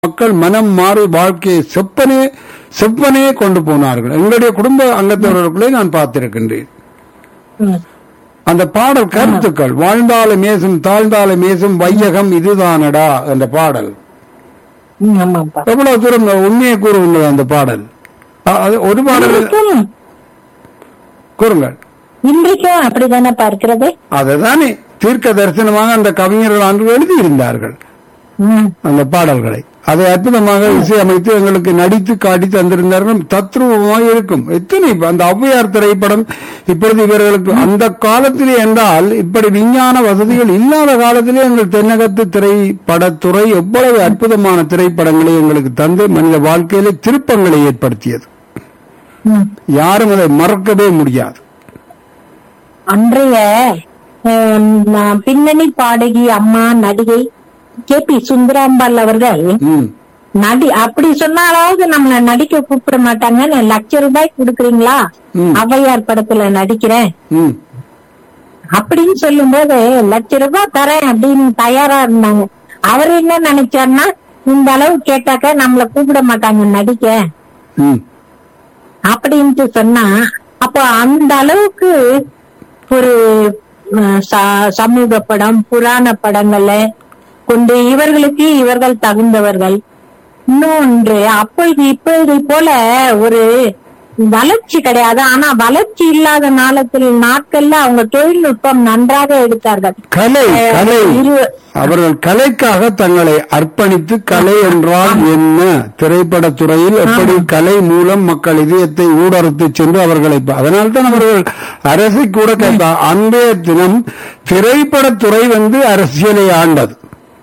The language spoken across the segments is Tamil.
மக்கள் மனம் மாறி வாழ்க்கையை செப்பனே செப்பனே கொண்டு போனார்கள் எங்களுடைய குடும்ப அங்கத்தவர்களுக்குள்ளே நான் பார்த்திருக்கின்றேன் ம். அந்த பாடல் கருத்துக்கள் வாழ்ந்தால மேசும் தாழ்ந்தால மேசும் வையகம் இதுதானடா என்ற பாடல் ம், ஆமாப்பா எவ்வளவு தூரம் உண்மையை கூறுகின்றது அந்த பாடல் அ- அது ஒரு பாடல் இன்றைக்கும் கூறுங்கள் இன்றைக்கும் அப்படிதானப்பா இருக்கிறது அதுதானே தீர்க்க தரிசனமாக அந்த கவிஞர்கள் அன்று எழுதியிருந்தார்கள் ம். அந்த பாடல்களை அதை அற்புதமாக இசையமைத்து எங்களுக்கு நடித்து காட்டி தந்திருந்தார்கள் தத்ரூபமாக இருக்கும் எத்தனை இப்ப அந்த ஔவையார் திரைப்படம் இப்பொழுது இவர்களுக்கு அந்த காலத்திலே என்றால் இப்படி விஞ்ஞான வசதிகள் இல்லாத காலத்திலே எங்கள் தென்னகத்து திரைப்படத்துறை எவ்வளவு அற்புதமான திரைப்படங்களை எங்களுக்கு தந்து மனித வாழ்க்கையிலே திருப்பங்களை ஏற்படுத்தியது ம். யாரும் அதை மறக்கவே முடியாது அன்றைய அஹ், ந- பின்னணி பாடகி அம்மா நடிகை கே பி சுந்தராம்பாள் அவர்கள் ம் நடி அப்படி சொன்னாலாவது நம்மள நடிக்க கூப்பிட மாட்டாங்கன்னு லட்ச ரூபாய் கொடுக்குறீங்களா ம். ஔவையார் படத்துல நடிக்கிறேன் ம் அப்படின்னு சொல்லும்போது லட்ச ரூபாய் தரேன் அப்படின்னு தயாரா இருந்தாங்க அவர் என்ன நினைச்சாருன்னா இந்த அளவு கேட்டாக்க நம்மள கூப்பிட மாட்டாங்க நடிக்க ம் அப்படின்ட்டு சொன்னா அப்ப அந்த அளவுக்கு ஒரு அஹ், ச- சமூக படம் புராண படங்களை கொண்டு இவர்களுக்கு இவர்கள் தகுந்தவர்கள் இன்னொன்று அப்பொழுது இப்பொழுது போல ஒரு வளர்ச்சி கிடையாது ஆனா வளர்ச்சி இல்லாத நாளத்தில் நாட்கள்ல அவங்க தொழில்நுட்பம் நன்றாக எடுத்தார்கள் கலை கலை இரு- அவர்கள் கலைக்காக தங்களை அர்ப்பணித்து கலை என்றால் என்ன திரைப்படத் துறையில் எப்படி கலை மூலம் மக்கள் இதயத்தை ஊடறுத்து சென்று அவர்களை அதனால்தான் அவர்கள் அரசை கூட கேட்பா அன்றைய தினம் திரைப்படத்துறை வந்து அரசியலை ஆண்டது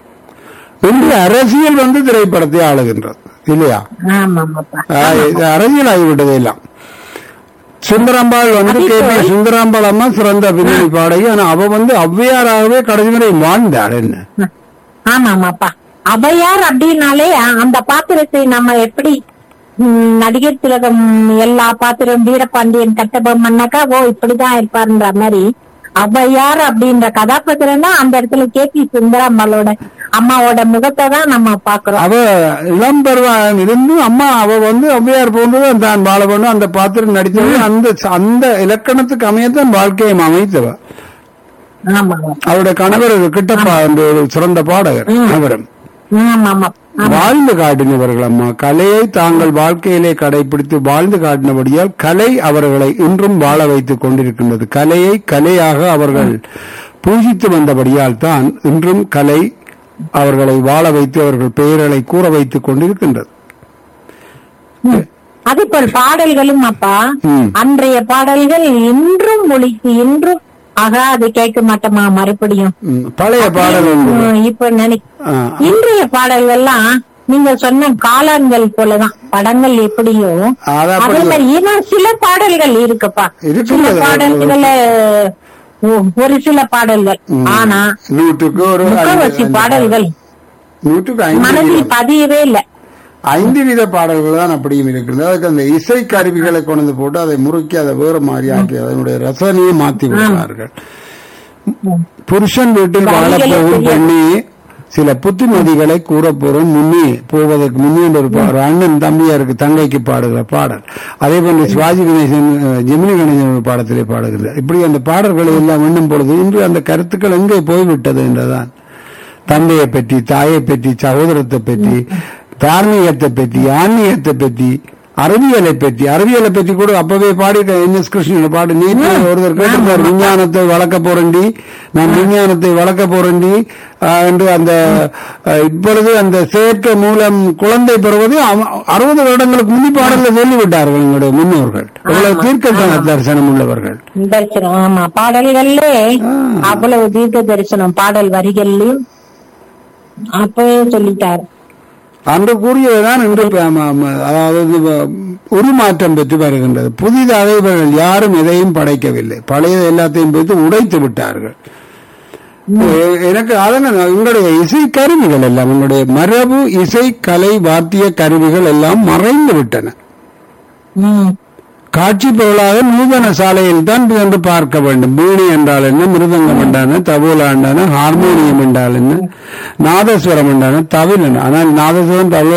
இன்று அரசியல் வந்து திரைப்படத்தை ஆளுகின்றது இல்லையா ஆமாமாப்பா ஆஹ் இது அரசியல் ஆகிவிட்டது எல்லாம் சுந்தராம்பாள் வந்து கே பி சுந்தராம்பாள் அம்மா சிறந்த பின்னணி பாடகி ஆனா அவ வந்து ஔவையாராகவே கடைசி வரை வாழ்ந்தாள் என்ன ஆமாமாப்பா அவையார் அப்படின்னாலே அந்த பாத்திரத்தை நம்ம எப்படி ம், நடிகர் திலகம் எல்லா பாத்திரம் வீரபாண்டியன் கட்டபொம்மன்னாக்கா ஓ இப்படிதான் இருப்பாருன்ற மாதிரி அவையார் அப்படின்ற கதாபாத்திரம் தான் அந்த இடத்துல கே பி சுந்தராம்பாளோட அம்மாவோட முகத்தை தான் நம்ம பாக்குறோம் அவ இளம் பருவம் இருந்து அம்மா அவ வந்து ஔவையார் போன்றது தான் வாழ வேண்டும் அந்த பாத்திரம் நடித்தது அந்த அந்த இலக்கணத்துக்கு அமையத்தான் வாழ்க்கையை அமைத்தவ ஆமா அவருடைய கணவர் கிட்டப்பா என்ற ஒரு சிறந்த பாடகர் அவரும் ஆமா ஆமா வாழ்ந்து காட்டினவர்கள் அம்மா கலையை தாங்கள் வாழ்க்கையிலே கடைபிடித்து வாழ்ந்து காட்டினபடியால் கலை அவர்களை இன்றும் வாழ வைத்துக் கொண்டிருக்கின்றது கலையை கலையாக அவர்கள் பூஜித்து வந்தபடியால் தான் இன்றும் கலை அவர்களை வாழ வைத்து அவர்கள் பெயர்களை கூற வைத்துக் கொண்டிருக்கின்றது அதே போல் பாடல்களும் அப்பா ம். அன்றைய பாடல்கள் இன்றும் ஒழித்து இன்றும் ஆகா அது கேட்க மாட்டோமா மறுபடியும் ம், பழைய பாடல் ஒன்று. உம், இப்ப நினை ஆ, இன்றைய பாடல்கள்லாம் நீங்க சொன்ன காளான்கள் போலதான் படங்கள் எப்படியோ அது அதே அப்படி மாதிரி இன்னும் சில பாடல்கள் இருக்குப்பா இருக்குது. சில பாடல்கள ஒ- ஒரு சில பாடல்கள் ஆனா நூற்றுக்கு ஒரு முக்கவசி ஐந்து- பாடல்கள் நூற்றுக்கு ஐந்து மனதில் வீதம். பதியவே இல்லை ஐந்து வித பாடல்கள் தான் அப்படியும் இருக்கிறது அதுக்கு அந்த இசை கருவிகளை கொண்டு வந்து போட்டு அதை முறுக்கி அதை வேறு மாதிரி ஆக்கி அதனுடைய ரசனையை மாத்தி விடுவார்கள் புருஷன் வீட்டில் வாழப்போகும் பெண்ணி சில புத்திமதிகளை கூற போறோம் முன்னே போவதற்கு முன்னே ஒரு பா- ஒரு அண்ணன் தம்பியாருக்கு தங்கைக்கு பாடுகிற பாடல் அதே போன்று சிவாஜி கணேசன் அஹ், ஜெமினி கணேசன் ஒரு பாடத்திலே பாடுகிறார் இப்படி அந்த பாடல்களை எல்லாம் எண்ணும் பொழுது இன்று அந்த கருத்துக்கள் எங்கே போய்விட்டது என்றுதான் தந்தையை பற்றி தாயை பற்றி சகோதரத்தை பற்றி தார்மீகத்தை பற்றி ஆன்மீகத்தை பற்றி அறிவியலை பற்றி அறிவியலை பற்றி கூட அப்பவே பாடி என் எஸ் கிருஷ்ணன் பாடு நேற்று ஒருத்தர் கேட்டிருந்தார் விஞ்ஞானத்தை வளர்க்க போறேன்டி நான் விஞ்ஞானத்தை வளர்க்க போறேன்டி ஆஹ், என்று அந்த ஆஹ், இப்பொழுது அந்த செயற்கை மூலம் குழந்தை பெறுவது அவ- அறுபது வருடங்களுக்கு முன்னி பாடல சொல்லிவிட்டார்கள் எங்களுடைய முன்னோர்கள் இவ்வளவு தீர்க்க தரிசனம் உள்ளவர்கள் தரிசனம் ஆமா பாடல்கள்ல அவ்வளவு தீர்க்க தரிசனம் பாடல் வரிகள்லயும் அப்பவே சொல்லிட்டாரு அன்று கூறியதுதான் இன்று ப- ம- ம- அதாவது இது வ- உருமாற்றம் பெற்று வருகின்றது புதிதாக இவர்கள் யாரும் எதையும் படைக்கவில்லை பழைய எல்லாத்தையும் வைத்து உடைத்து விட்டார்கள் எ- எனக்கு அதனால் உங்களுடைய இசை கருவிகள் எல்லாம் உங்களுடைய மரபு இசை கலை வாத்திய கருவிகள் எல்லாம் மறைந்து விட்டன ம் காட்சி பொருளாக நூதன சாலையில் தான் சென்று பார்க்க வேண்டும் வீணை என்றால் என்ன மிருதங்கம் என்றான தபோலா என்றான ஹார்மோனியம் என்றால் என்ன நாதஸ்வரம் என்றான தவில் என்ன ஆனால் நாதஸ்வரம் தவில்